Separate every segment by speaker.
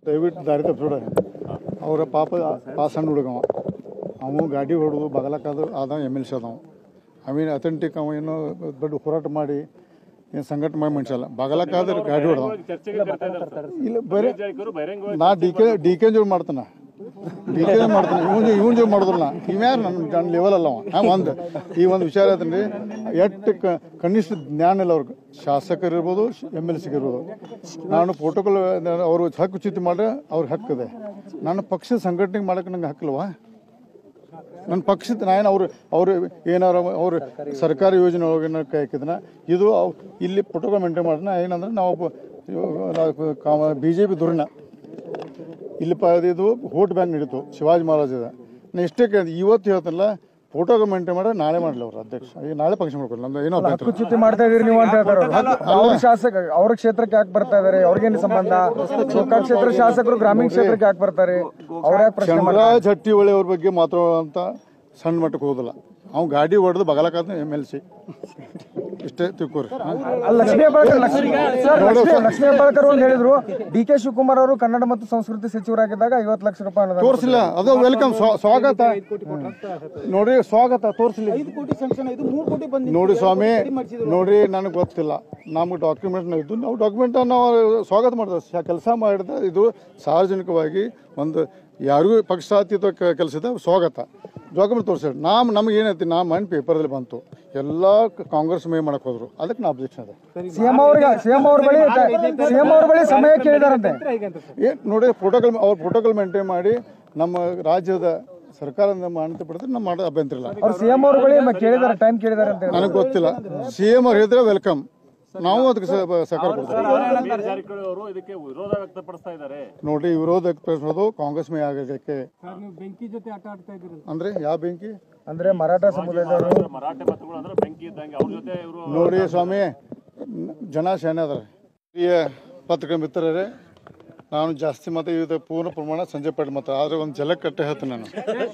Speaker 1: ದಯವಿಟ್ಟು ದಾರಿ ತಪ್ಪಿಸ್ಬಿಡ ಅವರ ಪಾಪ ಆ ಸಣ್ಣ ಹುಡುಗವ ಅವ ಗಾಡಿ ಹೊಡೆದು ಬಗಲಕ್ಕಾದ ಆದ ಎಮ್ ಎಲ್ ಸಿ ಅದಾವ ಅವೇನು ಅಥೆಂಟಿಕ್ ಅವ ಏನೋ ದೊಡ್ಡ ಹೋರಾಟ ಮಾಡಿ ಏನು ಸಂಘಟನೆ ಮಾಡಿ ಮನುಷ್ಯ ಅಲ್ಲ ಬಗಲಕ್ಕಾದ್ರೆ ಗಾಡಿ ಹೊಡೆದವ
Speaker 2: ಚರ್ಚೆಗೆ ಕರ್ತಾ ಇದ್ದಾರೆ ಸರ್
Speaker 1: ಇಲ್ಲ ಬರೀ
Speaker 2: ಜಾರಕಿಹೊಳಿ ಬಹಿರಂಗವಾಗಿ
Speaker 1: ನಾ ಡಿ ಕೆ ಡಿ ಕೆ ಜೋಡಿ ಮಾಡ್ತಾನೆ ಡಿ ಕೆ ಮಾಡ್ತಾನೆ ಇವನ್ ಇವನ್ ಜೋಡಿ ಮಾಡಿದ್ರಲ್ಲ ಇವ್ಯಾರು ನನ್ನ ನನ್ನ ಲೆವೆಲ್ ಅಲ್ಲ ಅವ ಹಾ ಒಂದು ಈ ಒಂದು ವಿಚಾರ ಹೇಳ್ತೀನಿ ಎಷ್ಟು ಕ ಕನಿಷ್ಠ ಜ್ಞಾನ ಇಲ್ಲ ಅವ್ರಿಗೆ ಶಾಸಕರು ಇರ್ಬೋದು ಎಮ್ ಎಲ್ ಸಿ ಇರ್ಬೋದು ನಾನು ಪ್ರೋಟೋಕಾಲ್ ಅವರು ಹಕ್ಕು ಚ್ಯುತಿ ಮಾಡ್ರೆ ಅವ್ರಿಗೆ ಹಕ್ಕಿದೆ ನಾನು ಪಕ್ಷದ ಸಂಘಟನೆ ಮಾಡಕ್ಕೆ ನಂಗೆ ಹಕ್ಕಿಲ್ವಾ ನನ್ನ ಪಕ್ಷದ ನಾನು ಅವ್ರು ಅವರು ಏನಾರ ಅವ್ರು ಸರ್ಕಾರಿ ಯೋಜನೆ ಒಳಗೆ ಕೈ ಹಾಕಿದ್ನ ಇದು ಅವ್- ಇಲ್ಲಿ ಪ್ರೋಟೋಕಾಲ್ ಮೇಂಟೈನ್ ಮಾಡೋಣ ಏನಂದ್ರೆ ನಾವು ಬಿ ಜೆ ಪಿ ದುರ್ಣ ಇಲ್ಲಿ ಪ ಇದು ವೋಟ್ ಬ್ಯಾಂಕ್ ನಡೀತು ಶಿವಾಜಿ ಮಹಾರಾಜದ ನಾ ಇಷ್ಟೇ ಕೇಳಿದೆ ಇವತ್ತು ಹೇಳ್ತಾನಲ್ಲ ಫೋಟೋಗೆ ಮೇಂಟೈನ್ ಮಾಡಿ ನಾಳೆ ಮಾಡಲಿ ಅವ್ರು ಅಧ್ಯಕ್ಷ ಈಗ ನಾಳೆ ಫಂಕ್ಷನ್ ಮಾಡ್ಕೊಳ್ಳಿ ನಮ್ದು ಏನೋ ಅಭ್ಯಂತರ ಇಲ್ಲ.
Speaker 3: ಚ್ಯುತಿ ಮಾಡ್ತಾ ಇದೀರಿ ನೀವು ಅಂತ ಹೇಳ್ತಾರೆ ಅವ್ರು. ಅವ್ರ ಶಾಸಕ ಅವ್ರ ಕ್ಷೇತ್ರಕ್ಕೆ ಯಾಕೆ ಬರ್ತಾ ಇದಾರೆ ಅವ್ರಿಗೇನು ಸಂಬಂಧ ಗೋಕಾಕ್ ಕ್ಷೇತ್ರ ಶಾಸಕರು ಗ್ರಾಮೀಣ ಕ್ಷೇತ್ರಕ್ಕೆ ಯಾಕೆ ಬರ್ತಾರೆ ಅವ್ರ ಯಾಕೆ ಪ್ರಶ್ನೆ
Speaker 1: ಚಂದ್ರರಾಜ್ ಹಟ್ಟಿಹೊಳಿ ಅವ್ರ ಬಗ್ಗೆ ಮಾತಾಡೋಂಥ ಸಣ್ಣ ಮಟ್ಟಕ್ಕೆ ಹೋಗೋದಿಲ್ಲ ಅವ್ನು ಗಾಡಿ ಹೊಡೆದು ಬಗಲಕ್ಕಾದ ಎಮ್ ಎಲ್ ಸಿ ಇಷ್ಟೇ ತಿಳ್ಕೊರಿ ಹಾ?
Speaker 3: ಅಲ್ಲ, ಲಕ್ಷ್ಮೀ ಹೆಬ್ಬಾಳ್ಕರ್ ಲಕ್ಷ್ಮೀ ಸರ್, ಲಕ್ಷ್ಮೀ ಲಕ್ಷ್ಮೀ ಹೆಬ್ಬಾಳ್ಕರ್ ಒಂದು ಹೇಳಿದ್ರು ಡಿ ಕೆ ಶಿವಕುಮಾರ್ ಅವರು ಕನ್ನಡ ಮತ್ತು ಸಂಸ್ಕೃತಿ ಸಚಿವರಾಗಿದ್ದಾಗ ಐವತ್ತು ಲಕ್ಷ ರೂಪಾಯಿ ಅನುದಾನ
Speaker 1: ತೋರಿಸಿಲ್ಲ ಅದು ವೆಲ್ಕಮ್ ಸ್ವಾಗತ ನೋಡಿ ಸ್ವಾಗತ ತೋರಿಸಲಿ ನೋಡಿ ಸ್ವಾಮಿ ನೋಡಿ ನನಗೆ ಗೊತ್ತಿಲ್ಲ ನಮ್ಗೆ ಡಾಕ್ಯುಮೆಂಟ್ ಇದ್ದು ನಾವು ಡಾಕ್ಯುಮೆಂಟ್ ನಾವು ಸ್ವಾಗತ ಮಾಡ್ತೇವೆ ಕೆಲಸ ಮಾಡಿದ ಇದು ಸಾರ್ವಜನಿಕವಾಗಿ ಒಂದು ಯಾರಿಗೂ ಪಕ್ಷಾತೀತ ಕೆಲಸದ ಸ್ವಾಗತ ಡಾಕ್ಯುಮೆಂಟ್ ತೋರಿಸಿ ನಾವು ನಮ್ಗೆ ಏನೈತಿ ನಾ ಮನ್ ಪೇಪರಲ್ಲಿ ಬಂತು ಎಲ್ಲ ಕಾಂಗ್ರೆಸ್ ಮೇ ಮಾಡಕ್ ಹೋದ್ರು ಅದಕ್ಕೆ ನಾ ಅಬ್ಜೆಕ್ಷನ್ ಅದ
Speaker 3: ಸಿಎಂ ಅವ್ರಿಗೆ ಸಿಎಂ ಅವ್ರ ಬಳಿ ಸಿಎಂ ಅವ್ರ ಬಳಿ ಸಮಯ ಕೇಳಿದಾರಂತೆ
Speaker 1: ಏ ನೋಡಿ ಪ್ರೋಟೋಕಾಲ್ ಅವ್ರ ಪ್ರೋಟೋಕಾಲ್ ಮೇಂಟೈನ್ ಮಾಡಿ ನಮ್ಮ ರಾಜ್ಯದ ಸರ್ಕಾರದಿಂದ ಮಾನ್ಯತೆ ಪಡೆದ್ರೆ ನಮ್ಮ ಮಾಡೋ ಅಭ್ಯಂತರ ಇಲ್ಲ
Speaker 3: ಅವ್ರು ಸಿಎಂ ಅವ್ರ ಬಳಿ ಮ- ಕೇಳಿದಾರೆ ಟೈಮ್ ಕೇಳಿದಾರೆ ಅಂತ
Speaker 1: ನನಗೆ ಗೊತ್ತಿಲ್ಲ ಸಿ ಎಂ ಅವ್ರು ಹೇಳಿದ್ರೆ ವೆಲ್ಕಮ್ ನಾವು ಅದಕ್ಕೆ ಸ- ಸಹಕಾರ ಕೊಡ್ತೀವಿ
Speaker 2: ರಮೇಶ್ ಜಾರಕಿಹೊಳಿ ಅವರು ಇದಕ್ಕೆ ವಿರೋಧ ವ್ಯಕ್ತಪಡಿಸ್ತಾ ಇದ್ದಾರೆ
Speaker 1: ನೋಡಿ ವಿರೋಧ ವ್ಯಕ್ತಪಡಿಸೋದು ಕಾಂಗ್ರೆಸ್ ಮೇ ಆಗೋದಕ್ಕೆ
Speaker 3: ಬೆಂಕಿ ಜೊತೆ ಆಟ ಆಡ್ತಾ ಇದ್ದೀರಿ
Speaker 1: ಅಂದ್ರೆ ಯಾವ ಬೆಂಕಿ
Speaker 3: ಅಂದ್ರೆ ಮರಾಠ ಸಮುದಾಯದವರು
Speaker 2: ಮರಾಠೆ ಮತಗಳು ಅಂದ್ರೆ ಬೆಂಕಿ ಇದ್ದಂಗೆ ಅವ್ರ ಜೊತೆ ಇವರು
Speaker 1: ನೋಡಿ ಸ್ವಾಮಿ ನ್- ಜನ ಶಾನೆ ಅದಾರೆ ಪ್ರಿಯ ಪತ್ರಿಕಾ ಮಿತ್ರರೇ ನಾನು ಜಾಸ್ತಿ ಮತ ಇದು ಪೂರ್ಣ ಪ್ರಮಾಣ ಸಂಜೆ ಪಟ್ಟು ಮತ ಆದರೆ ಒಂದು ಜಲಕ್ ಕಟ್ಟೆ ಹೇಳ್ತೀನಿ ನಾನು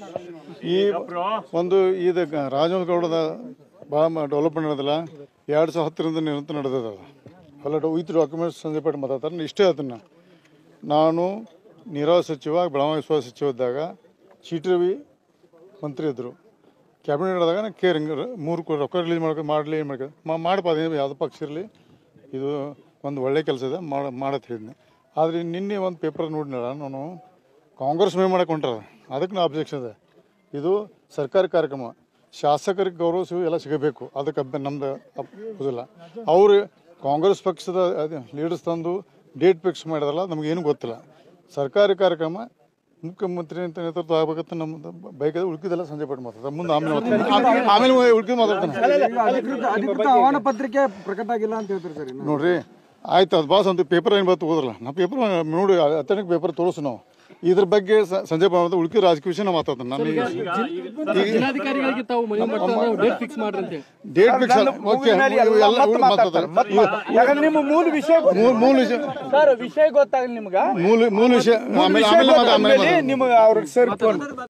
Speaker 1: ಈ ಒಂದು ಇದು ಗ- ರಾಜೇಂದ್ರ ಗೌಡದ ಭಾಳ ಡೆವಲಪ್ಮೆಂಟ್ ನಡೆದಿಲ್ಲ ಎರಡು ಸಾವಿರ ಹತ್ತರಿಂದ ನಿರಂತರ ನಡೆದದ ಎಲ್ಲ ವಿತ್ ಡಾಕ್ಯುಮೆಂಟ್ಸ್ ಸಂಜೆ ಪಟ್ಟು ಮಾತಾಡ್ತಾರೆ ನಾನು ಇಷ್ಟೇ ಹೇಳ್ತೀನಿ ನಾನು ನಾನು ನೀರಾವರಿ ಸಚಿವ ಬೆಳಗಾವಿ ವಿಶ್ವಾಸ ಸಚಿವ ಇದ್ದಾಗ ಚೀಟಿ ರವಿ ಮಂತ್ರಿ ಇದ್ದರು ಕ್ಯಾಬಿನೆಟ್ ನಡೆದಾಗ ನಾನು ಕೇರ್ ಹಿಂಗೆ ಮೂರು ಕೋಟಿ ರೊಕ್ಕ ರಿಲೀಸ್ ಮಾಡ್ಕೊ ಮಾಡಲಿ ಏನು ಮಾಡ್ಕೊ ಮಾ ಮಾಡಪ್ಪ ಅದೇನು ಯಾವುದೋ ಪಕ್ಷ ಇರಲಿ ಇದು ಒಂದು ಒಳ್ಳೆ ಕೆಲಸ ಇದೆ ಮಾಡ ಮಾಡತ್ ಹೇಳಿದ್ನಿ ಆದರೆ ನಿನ್ನೆ ಒಂದು ಪೇಪರ್ ನೋಡಿನಲ್ಲ ನಾನು ಕಾಂಗ್ರೆಸ್ ಮೇ ಮಾಡಕ್ಕೆ ಹೊಂಟಾರ ಅದಕ್ಕೆ ನಾ ಅಬ್ಜೆಕ್ಷನ್ ಇದೆ ಇದು ಸರ್ಕಾರಿ ಕಾರ್ಯಕ್ರಮ ಶಾಸಕರಿಗೆ ಗೌರವ ಸಿಗು ಎಲ್ಲ ಸಿಗಬೇಕು ಅದಕ್ಕೆ ಅಭ್ಯ ನಮ್ದು ಅಪ್ಪುದಿಲ್ಲ ಅವರು ಕಾಂಗ್ರೆಸ್ ಪಕ್ಷದ ಲೀಡರ್ಸ್ ತಂದು ಡೇಟ್ ಫಿಕ್ಸ್ ಮಾಡಿದಾರಲ್ಲ ನಮಗೇನು ಗೊತ್ತಿಲ್ಲ ಸರ್ಕಾರಿ ಕಾರ್ಯಕ್ರಮ ಮುಖ್ಯಮಂತ್ರಿ ಅಂತ ನೇತೃತ್ವ ಆಗ್ಬೇಕಂತ ನಮ್ಮ ಬೈಕದ ಉಳ್ಕಿದೆಲ್ಲ ಸಂಜೆ ಪಟ್ಟು ಮಾತಾಡ್ತಾರೆ ಮುಂದೆ ಆಮೇಲೆ ಮಾತಾಡ್ತೀನಿ. ಆಮೇಲೆ ಉಳ್ಕಿದ್ ಮಾತಾಡ್ತಾನೆ
Speaker 3: ಅಧಿಕೃತ ಅಧಿಕೃತ ಆಹ್ವಾನ ಪತ್ರಿಕೆ ಪ್ರಕಟ ಆಗಿಲ್ಲ ಅಂತ ಹೇಳ್ತಾರೆ ಸರ್ ಇನ್ನು.
Speaker 1: ನೋಡ್ರಿ ಆಯ್ತು ಅದು ಬಾಸ್ ಅಂತ ಪೇಪರ್ ಏನು ಬತ್ತು ಓದ್ರಲ್ಲ ನಾವು ಪೇಪರ್ ನೋಡಿ ಅತನಿಗೆ ಪೇಪರ್ ತೋರಿಸು ನಾವು ಇದ್ರ ಬಗ್ಗೆ ಸ- ಸಂಜೆ ಬಂದ ಉಳ್ಕಿ ರಾಜಕೀಯ ವಿಷಯ ನಾವು ಮಾತಾಡ್ತಾನೆ ನಾನು
Speaker 4: ಜಿಲ್ಲಾಧಿಕಾರಿಗಳಿಗೆ ತಾವು ಮನವಿ ಮಾಡ್ತಾರೆ ಡೇಟ್ ಫಿಕ್ಸ್ ಮಾಡ್ರಿ ಅಂತ ಹೇಳಿ
Speaker 1: ಡೇಟ್ ಫಿಕ್ಸ್ ಓಕೆ ಎಲ್ಲ ಮಾತಾಡ್ತಾರೆ
Speaker 5: ಯಾಕಂದ್ರೆ ನಿಮ್ಮ ಮೂಲ ವಿಷಯ
Speaker 1: ಮೂಲ- ಮೂಲ ವಿಷಯ
Speaker 5: ಸರ್ ವಿಷಯ ಗೊತ್ತಾಗಲಿ ನಿಮ್ಗ
Speaker 1: ಮೂಲ ಮೂಲ ವಿಷಯ ಆಮೇಲೆ ಆಮೇಲೆ ಮಾತಾಡ್- ಆಮೇಲೆ ಮಾತಾಡ್-
Speaker 5: ನಿಮ್ಗೆ ಅವ್ರಿಗೆ ಸರ್